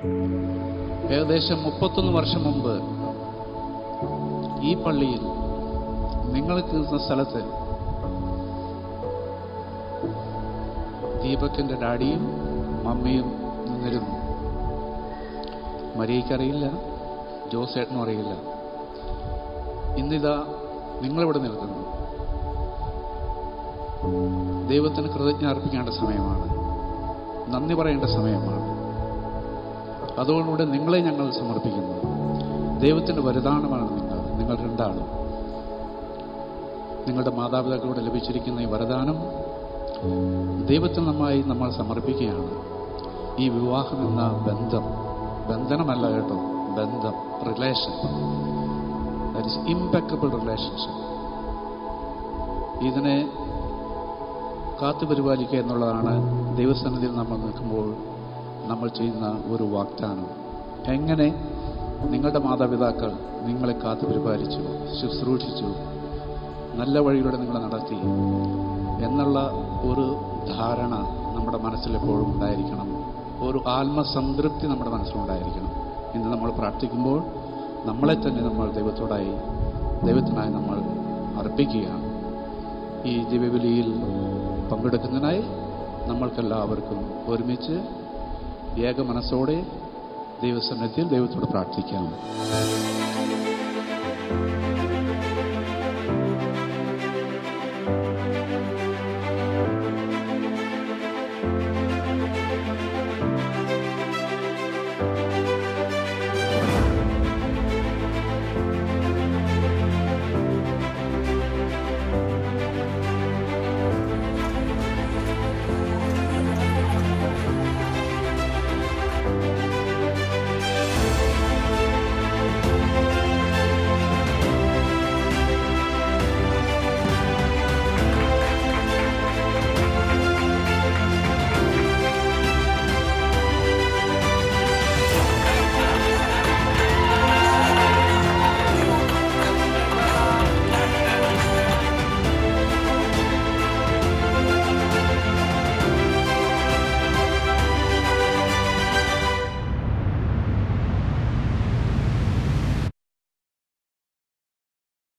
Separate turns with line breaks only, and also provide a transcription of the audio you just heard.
ഏകദേശം മുപ്പത്തൊന്ന് വർഷം മുമ്പ് ഈ പള്ളിയിൽ നിങ്ങൾ നിൽക്കുന്ന സ്ഥലത്ത് ദീപക്കിന്റെ ഡാഡിയും മമ്മിയും നിന്നിരുന്നു മരിയയ്ക്കറിയില്ല ജോസേട്ടനും അറിയില്ല ഇന്നിതാ നിങ്ങളിവിടെ നിൽക്കുന്നു ദൈവത്തിന് കൃതജ്ഞ അർപ്പിക്കേണ്ട സമയമാണ് നന്ദി പറയേണ്ട സമയമാണ് അതുകൊണ്ടുകൂടെ നിങ്ങളെ ഞങ്ങൾ സമർപ്പിക്കുന്നു ദൈവത്തിൻ്റെ വരദാനമാണ് നിങ്ങൾ നിങ്ങൾ രണ്ടാളും നിങ്ങളുടെ മാതാപിതാക്കളോട് ലഭിച്ചിരിക്കുന്ന ഈ വരദാനം ദൈവത്തിന് നന്നായി നമ്മൾ സമർപ്പിക്കുകയാണ് ഈ വിവാഹം എന്ന ബന്ധം ബന്ധനമല്ല കേട്ടോ ബന്ധം relation that is impeccable relationship ഇതിനെ കാത്തുപരിപാലിക്കുക എന്നുള്ളതാണ് ദൈവസന്നിധിയിൽ നമ്മൾ നിൽക്കുമ്പോൾ നമ്മൾ ചെയ്യുന്ന ഒരു വാഗ്ദാനം എങ്ങനെ നിങ്ങളുടെ മാതാപിതാക്കൾ നിങ്ങളെ കാത്തുപരിപാലിച്ചു ശുശ്രൂഷിച്ചു നല്ല വഴിയിലൂടെ നിങ്ങളെ നടത്തി എന്നുള്ള ഒരു ധാരണ നമ്മുടെ മനസ്സിലെപ്പോഴും ഉണ്ടായിരിക്കണം ഒരു ആത്മസംതൃപ്തി നമ്മുടെ മനസ്സിലുണ്ടായിരിക്കണം ഇന്ന് നമ്മൾ പ്രാർത്ഥിക്കുമ്പോൾ നമ്മളെ തന്നെ നമ്മൾ ദൈവത്തോടായി ദൈവത്തിനായി നമ്മൾ അർപ്പിക്കുകയാണ് ഈ ദിവ്യബലിയിൽ പങ്കെടുക്കുന്നതിനായി നമ്മൾക്കെല്ലാവർക്കും ഒരുമിച്ച് ഏക മനസ്സോടെ ദൈവസന്നിധിയിൽ ദൈവത്തോട് പ്രാർത്ഥിക്കാം